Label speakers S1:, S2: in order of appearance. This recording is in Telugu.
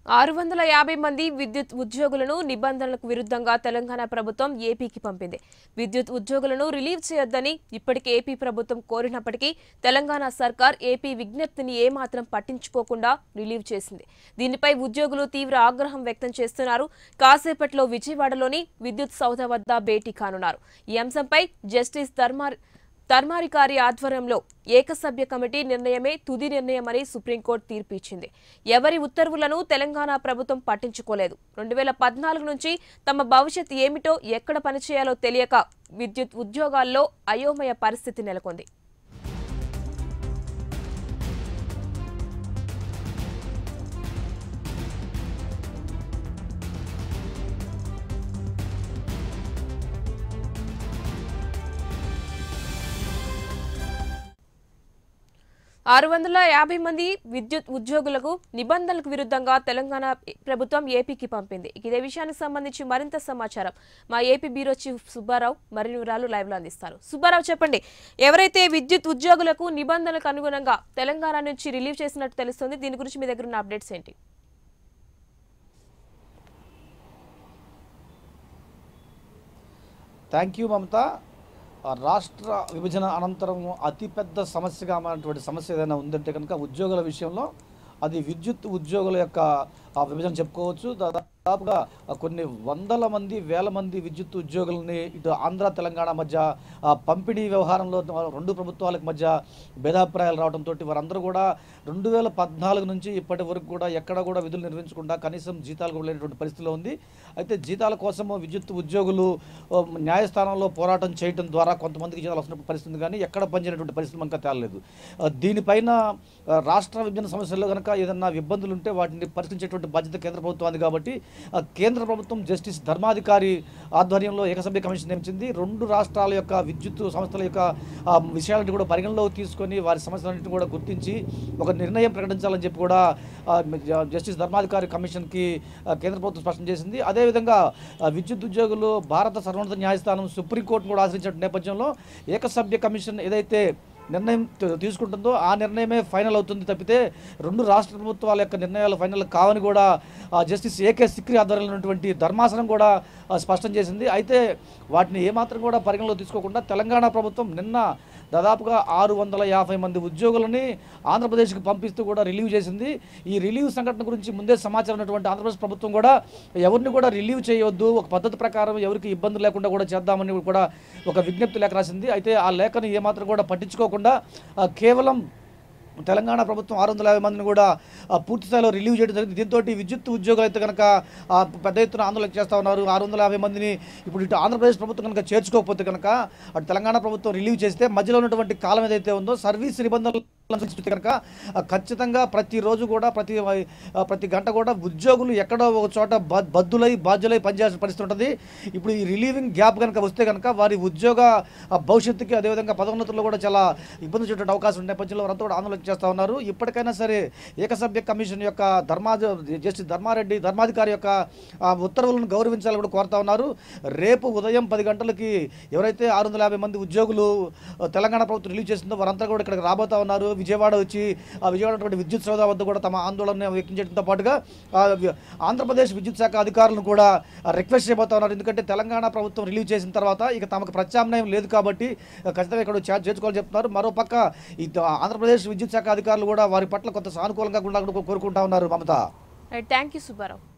S1: ఆరు వందల యాభై మంది విద్యుత్ ఉద్యోగులను నిబంధనలకు విరుద్ధంగా తెలంగాణ ప్రభుత్వం ఏపీకి పంపింది విద్యుత్ ఉద్యోగులను రిలీవ్ చేయొద్దని ఇప్పటికే ఏపీ ప్రభుత్వం కోరినప్పటికీ తెలంగాణ సర్కార్ ఏపీ విజ్ఞప్తిని ఏమాత్రం పట్టించుకోకుండా రిలీవ్ చేసింది దీనిపై ఉద్యోగులు తీవ్ర ఆగ్రహం వ్యక్తం చేస్తున్నారు కాసేపట్లో విజయవాడలోని విద్యుత్ సౌధ వద్ద భేటీ కానున్నారు ఈ అంశంపై జస్టిస్ ధర్మార్ ధర్మాధికారి ఆధ్వర్యంలో ఏకసభ్య కమిటీ నిర్ణయమే తుది నిర్ణయమని సుప్రీంకోర్టు తీర్పు ఇచ్చింది ఎవరి ఉత్తర్వులను తెలంగాణ ప్రభుత్వం పట్టించుకోలేదు రెండు వేల పద్నాలుగు నుంచి తమ భవిష్యత్ ఏమిటో ఎక్కడ పనిచేయాలో తెలియక విద్యుత్ ఉద్యోగాల్లో అయోమయ పరిస్థితి నెలకొంది ఆరు వందల యాభై మంది విద్యుత్ ఉద్యోగులకు నిబంధనలకు విరుద్ధంగా తెలంగాణ ప్రభుత్వం ఏపీకి పంపింది ఇక ఇదే విషయానికి సంబంధించి మరింత సమాచారం మా ఏపీ బ్యూరో చీఫ్ సుబ్బారావు మరిన్ని వివరాలు లైవ్ లో అందిస్తారు సుబ్బారావు చెప్పండి ఎవరైతే విద్యుత్ ఉద్యోగులకు నిబంధనలకు అనుగుణంగా తెలంగాణ నుంచి రిలీవ్ చేసినట్టు తెలుస్తుంది దీని గురించి మీ దగ్గర ఉన్న అప్డేట్స్ ఏంటి
S2: థ్యాంక్ యూ మమత ఆ రాష్ట్ర విభజన అనంతరం అతిపెద్ద సమస్యగా మారినటువంటి సమస్య ఏదైనా ఉందంటే కనుక ఉద్యోగుల విషయంలో అది విద్యుత్ ఉద్యోగుల యొక్క ఆ విభజన చెప్పుకోవచ్చు దాదాపుగా కొన్ని వందల మంది వేల మంది విద్యుత్ ఉద్యోగులని ఇటు ఆంధ్ర తెలంగాణ మధ్య ఆ పంపిణీ వ్యవహారంలో రెండు ప్రభుత్వాలకు మధ్య భేదాభిప్రాయాలు రావడంతో వారందరూ కూడా రెండు వేల పద్నాలుగు నుంచి ఇప్పటి వరకు కూడా ఎక్కడ కూడా విధులు నిర్వహించకుండా కనీసం జీతాలు కూడా లేనటువంటి పరిస్థితిలో ఉంది అయితే జీతాల కోసం విద్యుత్ ఉద్యోగులు ఓ, న్యాయస్థానంలో పోరాటం చేయడం ద్వారా కొంతమందికి జీతాలు వస్తున్న పరిస్థితి ఉంది కానీ ఎక్కడ పనిచేయనటువంటి పరిస్థితి మనకు తేలలేదు ఆ, దీనిపైన ఆ, రాష్ట్ర విభజన సమస్యల్లో కనుక ఏదన్నా ఇబ్బందులు ఉంటే వాటిని పరిష్కరించేటువంటి బాధ్యత కేంద్ర ప్రభుత్వానికి కాబట్టి ఆ, కేంద్ర ప్రభుత్వం జస్టిస్ ధర్మాధికారి ఆధ్వర్యంలో ఏకసభ్య కమిషన్ నియమించింది రెండు రాష్ట్రాల యొక్క విద్యుత్ సంస్థల యొక్క ఆ, విషయాలను కూడా పరిగణలోకి తీసుకొని వారి సమస్యలన్నింటినీ కూడా గుర్తించి ఒక నిర్ణయం ప్రకటించాలని చెప్పి కూడా ఆ, జస్టిస్ ధర్మాధికారి కమిషన్కి ఆ, కేంద్ర ప్రభుత్వం స్పష్టం చేసింది అదేవిధంగా ఆ, విద్యుత్ ఉద్యోగులు భారత సర్వోన్నత న్యాయస్థానం సుప్రీంకోర్టును కూడా ఆశ్రయించిన నేపథ్యంలో ఏకసభ్య కమిషన్ ఏదైతే నిర్ణయం తీ- తీసుకుంటుందో ఆ నిర్ణయమే ఫైనల్ అవుతుంది తప్పితే రెండు రాష్ట్ర ప్రభుత్వాల యొక్క నిర్ణయాలు ఫైనల్ కావని కూడా ఆ, జస్టిస్ ఏకే సిక్రి ఆధ్వర్యంలో ఉన్నటువంటి ధర్మాసనం కూడా ఆ, స్పష్టం చేసింది అయితే వాటిని ఏమాత్రం కూడా పరిగణలో తీసుకోకుండా తెలంగాణ ప్రభుత్వం నిన్న దాదాపుగా ఆరు వందల యాభై మంది ఉద్యోగులని ఆంధ్రప్రదేశ్కి పంపిస్తూ కూడా రిలీవ్ చేసింది ఈ రిలీవ్ సంఘటన గురించి ముందే సమాచారం ఉన్నటువంటి ఆంధ్రప్రదేశ్ ప్రభుత్వం కూడా ఎవరిని కూడా రిలీవ్ చేయవద్దు ఒక పద్ధతి ప్రకారం ఎవరికి ఇబ్బంది లేకుండా కూడా చేద్దామని కూడా ఒక విజ్ఞప్తి లేఖ రాసింది అయితే ఆ లేఖను ఏమాత్రం కూడా పట్టించుకోకుండా ఆ, కేవలం తెలంగాణ ప్రభుత్వం ఆరు వందల యాభై మందిని కూడా ఆ, పూర్తి స్థాయిలో రిలీవ్ చేయడం జరిగింది దీంతో విద్యుత్ ఉద్యోగులు అయితే కనుక ఆ, పెద్ద ఎత్తున ఆందోళన చేస్తూ ఉన్నారు ఆరు వందల యాభై మందిని ఇప్పుడు ఇటు ఆంధ్రప్రదేశ్ ప్రభుత్వం కనుక చేర్చుకోకపోతే కనుక అటు తెలంగాణ ప్రభుత్వం రిలీవ్ చేస్తే మధ్యలో ఉన్నటువంటి కాలం ఏదైతే ఉందో సర్వీస్ నిబంధనలు అనుసరిస్తే కనుక ఆ, ఖచ్చితంగా ప్రతిరోజు కూడా ప్రతి ఆ, ప్రతి గంట కూడా ఉద్యోగులు ఎక్కడో ఒక చోట బ- బద్దులై బాధ్యులై పనిచేయాల్సిన పరిస్థితి ఉంటుంది ఇప్పుడు ఈ రిలీవింగ్ గ్యాప్ కనుక వస్తే కనుక వారి ఉద్యోగ ఆ, భవిష్యత్తుకి అదేవిధంగా పదోన్నతుల్లో కూడా చాలా ఇబ్బంది వచ్చేటువంటి అవకాశం ఉన్న నేపథ్యంలో వారంతా కూడా ఆందోళన చేస్తూ ఉన్నారు ఇప్పటికైనా సరే ఏకసభ్య కమిషన్ యొక్క ధర్మా జస్టిస్ ధర్మారెడ్డి ధర్మాధికారి యొక్క ఆ, ఉత్తర్వులను గౌరవించాలని కూడా కోరుతా ఉన్నారు రేపు ఉదయం పది గంటలకి ఎవరైతే ఆరు వందల యాభై మంది ఉద్యోగులు ఆ, తెలంగాణ ప్రభుత్వం రిలీజ్ చేసిందో వారంతా కూడా ఇక్కడికి రాబోతా ఉన్నారు విజయవాడ వచ్చి ఆ విజయవాడ ఉన్నటువంటి విద్యుత్ సౌధ వద్ద కూడా తమ ఆందోళన వ్యక్తించడంతో పాటుగా ఆ, వి- ఆంధ్రప్రదేశ్ విద్యుత్ శాఖ అధికారులను కూడా ఆ, రిక్వెస్ట్ చేయబోతా ఉన్నారు ఎందుకంటే తెలంగాణ ప్రభుత్వం రిలీవ్ చేసిన తర్వాత ఇక తమకు ప్రత్యామ్నాయం లేదు కాబట్టి ఆ, ఖచ్చితంగా ఇక్కడ చే- చేర్చుకోవాలని చెప్తున్నారు మరోపక్క ఈ త- ఆంధ్రప్రదేశ్ విద్యుత్ శాఖ అధికారులు కూడా వారి పట్ల కొంత సానుకూలంగా కూడా కోరుకుంటా ఉన్నారు మమత
S1: థ్యాంక్ యూ సుబ్బారావు